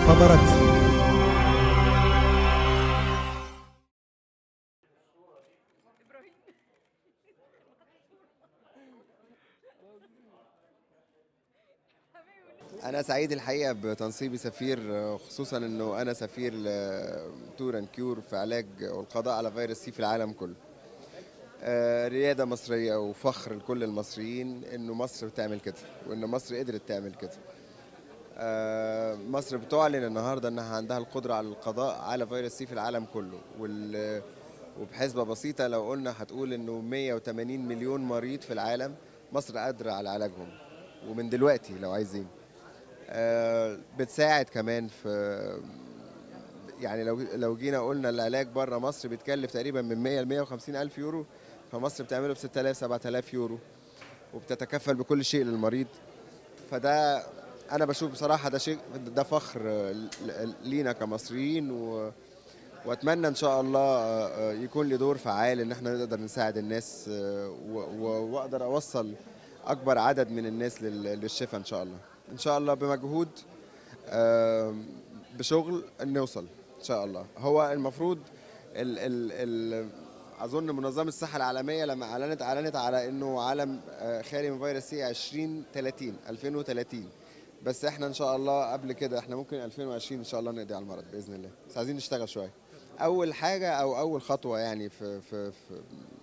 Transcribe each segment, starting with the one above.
خبرت أنا سعيد الحقيقة بتنصيبي سفير خصوصا إنه أنا سفير لتور أند كيور في علاج والقضاء على فيروس سي في العالم كله. آه، ريادة مصرية وفخر لكل المصريين إنه مصر بتعمل كده وإن مصر قدرت تعمل كده. آه، مصر بتعلن النهارده إنها عندها القدرة على القضاء على فيروس سي في العالم كله وال وبحسبة بسيطة لو قلنا هتقول إنه 180 مليون مريض في العالم مصر قادرة على علاجهم ومن دلوقتي لو عايزين. آه، بتساعد كمان في يعني لو لو جينا قلنا العلاج بره مصر بيتكلف تقريبا من 100 ل 150 الف يورو فمصر بتعمله ب 6000 7000 يورو وبتتكفل بكل شيء للمريض فده انا بشوف بصراحه ده شيء ده فخر ل- لينا كمصريين و واتمنى ان شاء الله آه، آه، يكون لي دور فعال ان احنا نقدر نساعد الناس آه، و- و- واقدر اوصل اكبر عدد من الناس لل- للشفاء ان شاء الله ان شاء الله بمجهود آم، بشغل نوصل ان شاء الله هو المفروض ال ال ال اظن منظمه الصحه العالميه لما اعلنت اعلنت على انه عالم آه، خالي من فيروس سي 2030 2030 بس احنا ان شاء الله قبل كده احنا ممكن 2020 ان شاء الله نقضي على المرض باذن الله بس عايزين نشتغل شويه اول حاجه او اول خطوه يعني في في, في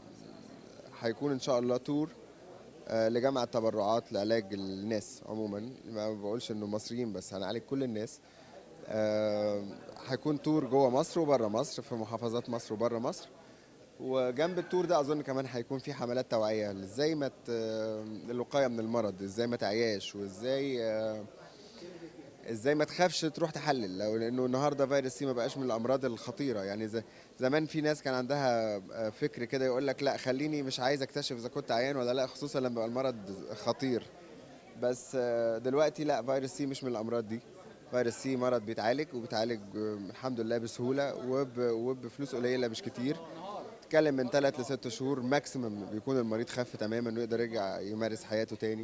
هيكون ان شاء الله تور آه، لجمع التبرعات لعلاج الناس عموما ما بقولش انه مصريين بس هنعالج كل الناس آه، هيكون تور جوه مصر وبره مصر في محافظات مصر وبره مصر وجنب التور ده اظن كمان هيكون في حملات توعيه ازاي ما ت- الوقايه من المرض ازاي ما تعياش وازاي آه، ازاي ما تخافش تروح تحلل لو لانه النهارده فيروس سي ما بقاش من الامراض الخطيره يعني زي زمان في ناس كان عندها آه، فكر كده يقول لك لا خليني مش عايز اكتشف اذا كنت عيان ولا لا خصوصا لما يبقى المرض خطير بس آه، دلوقتي لا فيروس سي مش من الامراض دي فيروس سي مرض بيتعالج وبيتعالج آه، الحمد لله بسهوله وب وبفلوس قليله مش كتير تتكلم من ثلاث لست شهور ماكسيمم بيكون المريض خف تماما ويقدر يرجع يمارس حياته تاني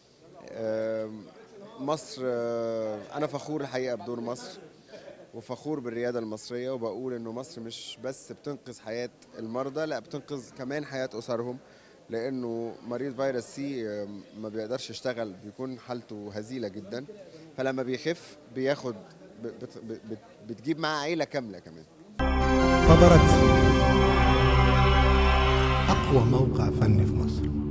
آم، مصر آه، انا فخور الحقيقه بدور مصر وفخور بالرياده المصريه وبقول انه مصر مش بس بتنقذ حياه المرضى لا بتنقذ كمان حياه اسرهم لانه مريض فيروس سي آه، ما بيقدرش يشتغل بيكون حالته هزيله جدا فلما بيخف بياخد ب- بت- بت- بتجيب معاه عيله كامله كمان خبرت أقوى موقع فني في مصر